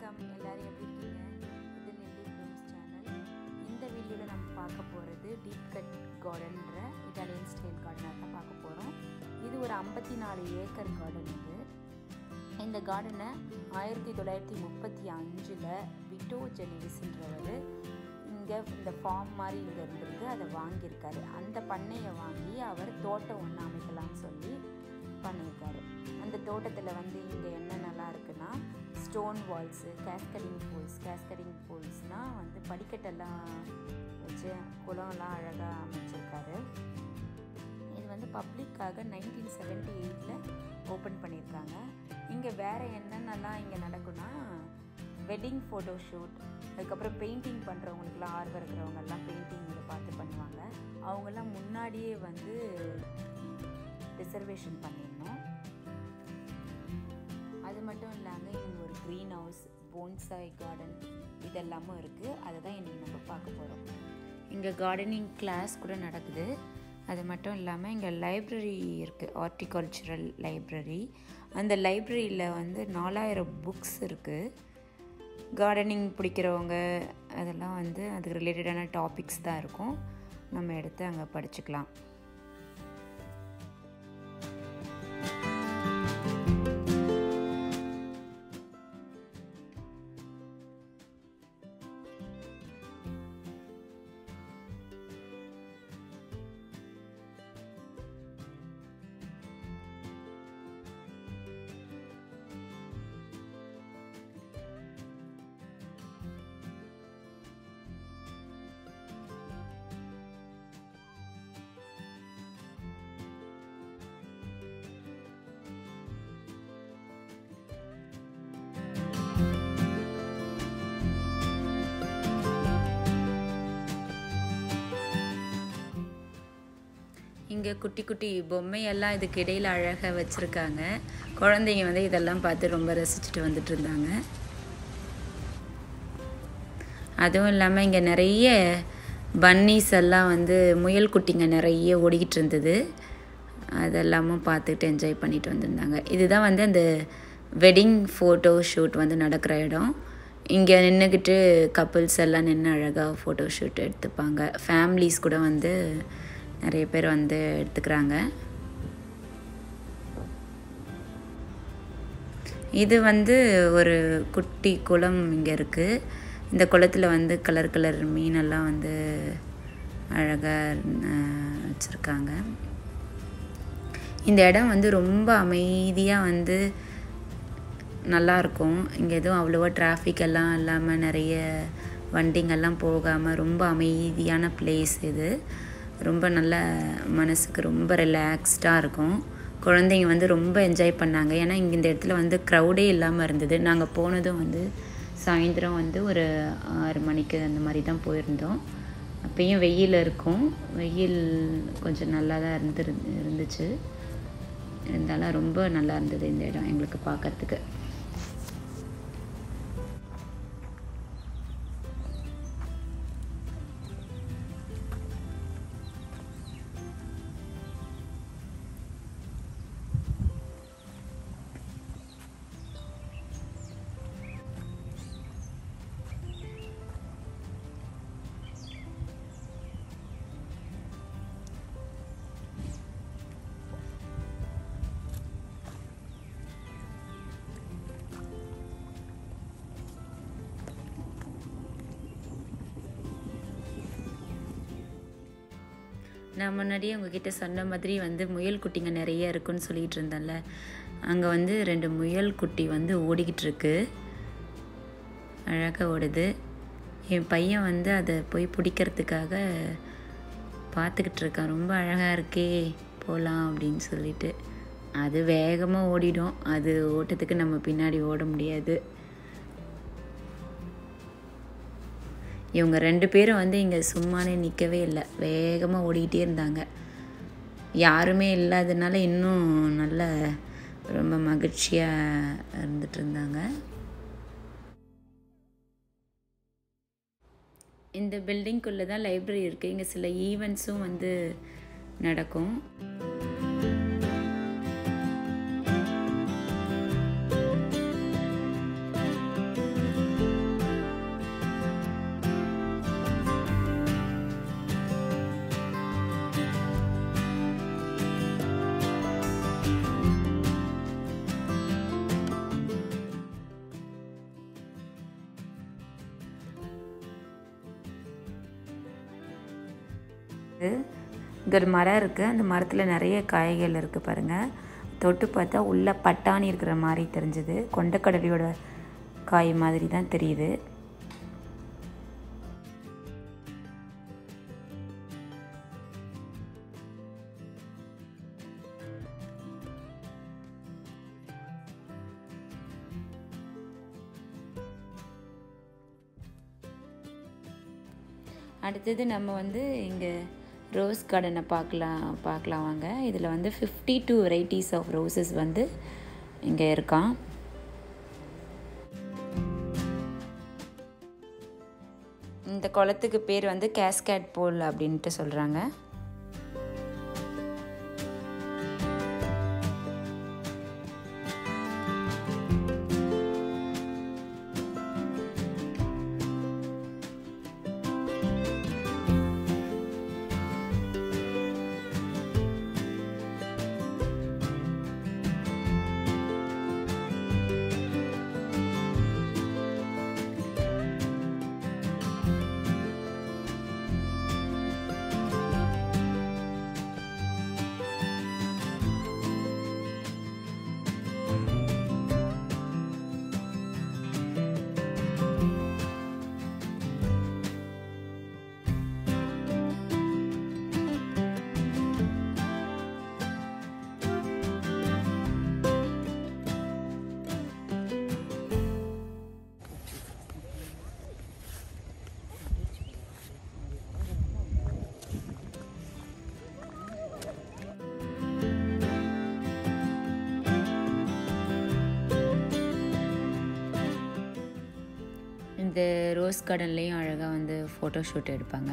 வணக்கம் எல்லாரும் எப்படி இருக்கீங்க இது லில்லி ப்ளூம்ஸ் சேனல் இந்த வீடியோவில் நம்ம பார்க்க போகிறது டீப் கட் கார்டன்ற இட்டாலியன் ஸ்டைல் கார்டனாக தான் பார்க்க போகிறோம் இது ஒரு ஐம்பத்தி நாலு ஏக்கர் கார்டன் இது இந்த கார்டனை ஆயிரத்தி தொள்ளாயிரத்தி முப்பத்தி அஞ்சில் விட்டோ ஜெனிவிஸ்ன்றவர் இங்கே இந்த ஃபார்ம் மாதிரி இங்கே இருந்திருக்கு அதை வாங்கியிருக்காரு அந்த பண்ணையை வாங்கி அவர் தோட்டம் ஒன்று அமைக்கலாம்னு சொல்லி பண்ணியிருக்காரு அந்த தோட்டத்தில் வந்து இங்கே என்னென்னலாம் இருக்குன்னா stone walls cascading pools cascading பூல்ஸ்னால் வந்து படிக்கட்டெல்லாம் வச்சு குளம்லாம் அழகாக அமைச்சிருக்காரு இது வந்து பப்ளிக்காக நைன்டீன் செவன்ட்டி எயிட்டில் ஓப்பன் பண்ணியிருக்காங்க இங்கே வேறு என்னென்னலாம் இங்கே நடக்கும்னா வெட்டிங் ஃபோட்டோ ஷூட் அதுக்கப்புறம் பெயிண்டிங் பண்ணுறவங்களுக்குலாம் ஆர்வம் இருக்கிறவங்கெல்லாம் பெயிண்டிங் இதை பார்த்து பண்ணுவாங்க அவங்கெல்லாம் முன்னாடியே வந்து ரிசர்வேஷன் பண்ணிடணும் அது மட்டும் இல்லாமல் இங்கே ஒரு க்ரீன் ஹவுஸ் போன்சாய் கார்டன் இதெல்லாமும் இருக்குது அதை தான் இன்றைக்கி நம்ம பார்க்க போகிறோம் இங்கே கார்டனிங் கிளாஸ் கூட நடக்குது அது மட்டும் இல்லாமல் இங்கே லைப்ரரி இருக்குது ஹார்டிகல்ச்சுரல் லைப்ரரி அந்த லைப்ரரியில் வந்து நாலாயிரம் புக்ஸ் இருக்குது கார்டனிங் பிடிக்கிறவங்க அதெல்லாம் வந்து அதுக்கு ரிலேட்டடான டாபிக்ஸ் தான் இருக்கும் நம்ம எடுத்து அங்கே படிச்சுக்கலாம் இங்கே குட்டி குட்டி பொம்மையெல்லாம் இதுக்கு இடையில் அழகாக வச்சுருக்காங்க குழந்தைங்க வந்து இதெல்லாம் பார்த்து ரொம்ப ரசிச்சுட்டு வந்துட்டு இருந்தாங்க அதுவும் இல்லாமல் இங்கே நிறைய பன்னீஸ் எல்லாம் வந்து முயல் குட்டிங்க நிறைய ஓடிக்கிட்டு இருந்தது அதெல்லாமும் பார்த்துட்டு என்ஜாய் பண்ணிட்டு வந்திருந்தாங்க இதுதான் வந்து அந்த வெட்டிங் ஃபோட்டோ ஷூட் வந்து நடக்கிற இடம் இங்கே நின்றுக்கிட்டு கப்புள்ஸ் எல்லாம் நின்று அழகாக ஃபோட்டோ ஷூட் எடுத்துப்பாங்க ஃபேமிலிஸ் கூட வந்து நிறைய பேர் வந்து எடுத்துக்கிறாங்க இது வந்து ஒரு குட்டி குளம் இங்கே இருக்குது இந்த குளத்தில் வந்து கலர் கலர் மீனெல்லாம் வந்து அழகாக வச்சுருக்காங்க இந்த இடம் வந்து ரொம்ப அமைதியாக வந்து நல்லாயிருக்கும் இங்கே எதுவும் அவ்வளோவா டிராஃபிக் எல்லாம் இல்லாமல் நிறைய வண்டிங்கெல்லாம் போகாமல் ரொம்ப அமைதியான பிளேஸ் இது ரொம்ப நல்ல மனசுக்கு ரொம்ப ரிலாக்ஸ்டாக இருக்கும் குழந்தைங்க வந்து ரொம்ப என்ஜாய் பண்ணாங்க ஏன்னா இங்கே இந்த இடத்துல வந்து க்ரௌடே இல்லாமல் இருந்தது நாங்கள் போனதும் வந்து சாயந்தரம் வந்து ஒரு ஆறு மணிக்கு அந்த மாதிரி தான் போயிருந்தோம் அப்பயும் வெயில் இருக்கும் வெயில் கொஞ்சம் நல்லா தான் இருந்து இருந்துச்சு இருந்தாலும் ரொம்ப நல்லா இருந்தது இந்த இடம் எங்களுக்கு பார்க்கறதுக்கு நான் முன்னாடியே உங்ககிட்ட சொன்ன மாதிரி வந்து முயல் குட்டிங்க நிறைய இருக்குன்னு சொல்லிகிட்டு இருந்தேன்ல அங்கே வந்து ரெண்டு முயல் குட்டி வந்து ஓடிக்கிட்டு இருக்கு அழகாக ஓடுது என் பையன் வந்து அதை போய் பிடிக்கிறதுக்காக பார்த்துக்கிட்டு இருக்கான் ரொம்ப அழகாக இருக்கே போகலாம் அப்படின்னு சொல்லிட்டு அது வேகமாக ஓடிடும் அது ஓட்டத்துக்கு நம்ம பின்னாடி ஓட முடியாது இவங்க ரெண்டு பேரும் வந்து இங்கே சும்மானே நிற்கவே இல்லை வேகமாக ஓடிக்கிட்டே இருந்தாங்க யாருமே இல்லாதனால இன்னும் நல்ல ரொம்ப மகிழ்ச்சியாக இருந்துட்டு இருந்தாங்க இந்த பில்டிங்குள்ளே தான் லைப்ரரி இருக்குது இங்கே சில ஈவெண்ட்ஸும் வந்து நடக்கும் இங்கே ஒரு மரம் இருக்குது அந்த மரத்தில் நிறைய காய்கள் இருக்குது பாருங்கள் தொட்டு பார்த்தா உள்ள பட்டாணி இருக்கிற மாதிரி தெரிஞ்சுது கொண்டக்கடலையோட காய் மாதிரி தான் தெரியுது அடுத்தது நம்ம வந்து இங்கே ரோஸ் கார்டனை பார்க்கலாம் பார்க்கலாம் வாங்க இதில் வந்து fifty two varieties of roses வந்து இங்கே இருக்கான் இந்த குளத்துக்கு பேர் வந்து கேஸ்கேட் போல் அப்படின்ட்டு சொல்கிறாங்க இந்த ரோஸ் கார்டன்லேயும் அழகாக வந்து ஃபோட்டோ ஷூட் எடுப்பாங்க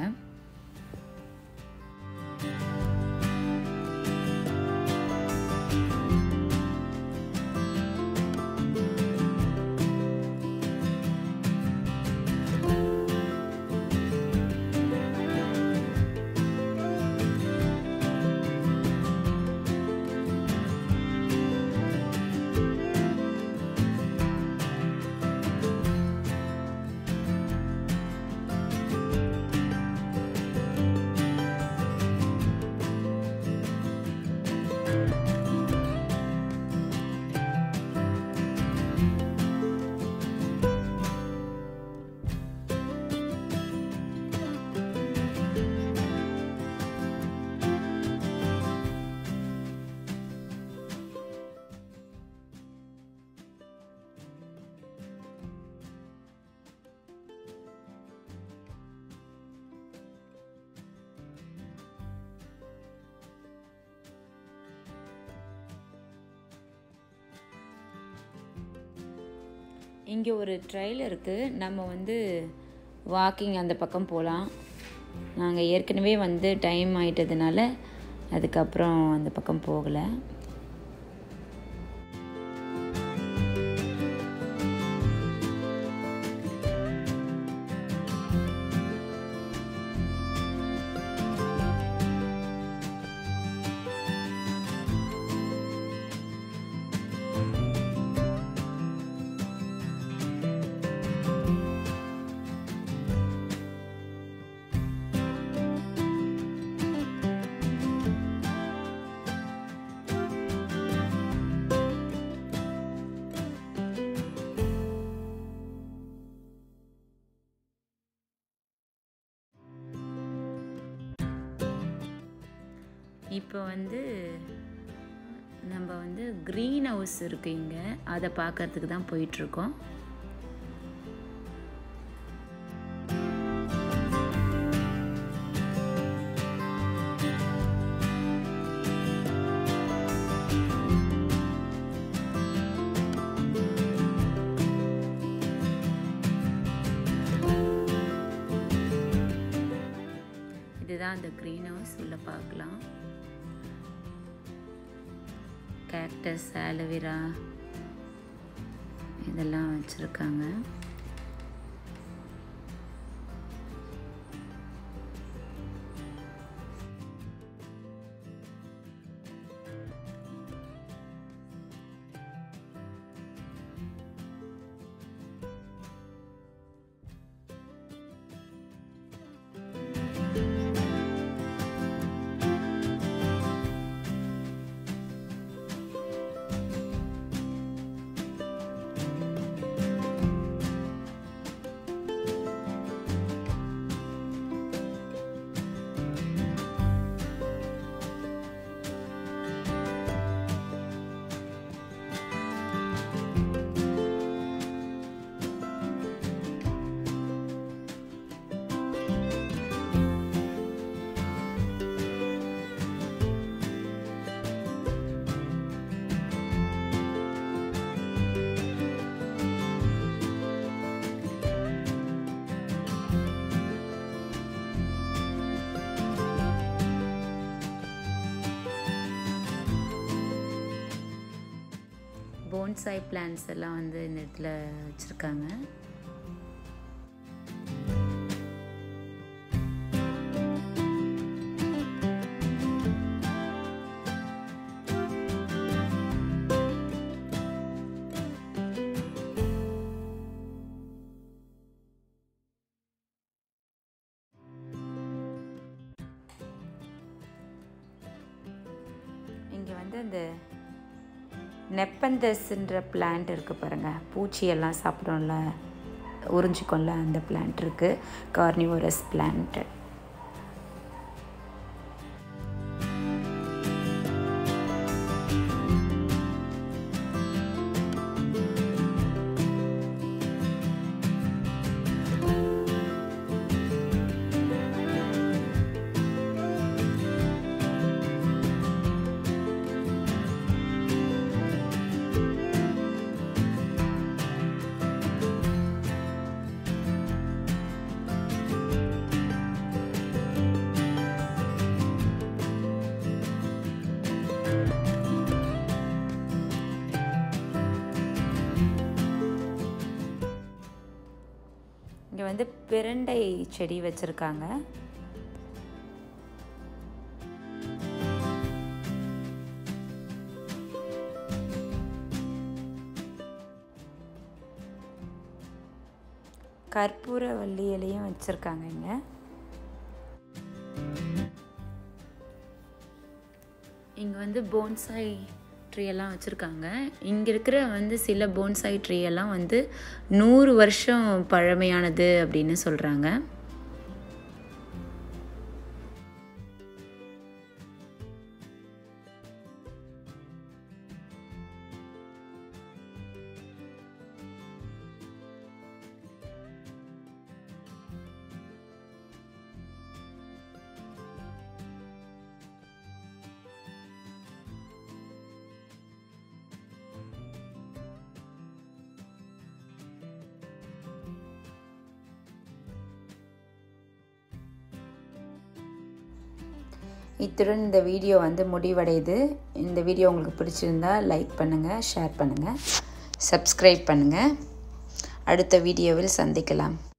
இங்கே ஒரு ட்ரையல் இருக்குது நம்ம வந்து வாக்கிங் அந்த பக்கம் போகலாம் நாங்கள் ஏற்கனவே வந்து டைம் ஆயிட்டதுனால அதுக்கப்புறம் அந்த பக்கம் போகலை இப்போ வந்து நம்ம வந்து க்ரீன் ஹவுஸ் இருக்கு இங்கே அதை பார்க்கறதுக்கு தான் போயிட்டுருக்கோம் இதுதான் அந்த க்ரீன் ஹவுஸ் உள்ள பார்க்கலாம் கேக்டஸ் ஆலோவேரா இதெல்லாம் வச்சுருக்காங்க போன்சாய் பிளான்ஸ் எல்லாம் வந்து இந்த இடத்துல வச்சுருக்காங்க இங்கே வந்து அந்த நெப்பந்தஸ்ன்ற பிளான்ட் இருக்குது பாருங்கள் பூச்சியெல்லாம் சாப்பிடும்ல உறிஞ்சிக்கொள்ள அந்த பிளான்ட் இருக்குது கார்னிவோரஸ் பிளான்ட்டு இங்கே வந்து பிரண்டை செடி வச்சுருக்காங்க கற்பூர வள்ளி இலையும் வச்சுருக்காங்க இங்கே இங்கே வந்து போன்சாய் ட்ரீ எல்லாம் வச்சுருக்காங்க இங்கே இருக்கிற வந்து சில போன்சாய் ட்ரீ எல்லாம் வந்து நூறு வருஷம் பழமையானது அப்படின்னு சொல்கிறாங்க இத்துடன் இந்த வீடியோ வந்து முடிவடையுது இந்த வீடியோ உங்களுக்கு பிடிச்சிருந்தா லைக் பண்ணுங்கள் ஷேர் பண்ணுங்கள் சப்ஸ்கிரைப் பண்ணுங்கள் அடுத்த வீடியோவில் சந்திக்கலாம்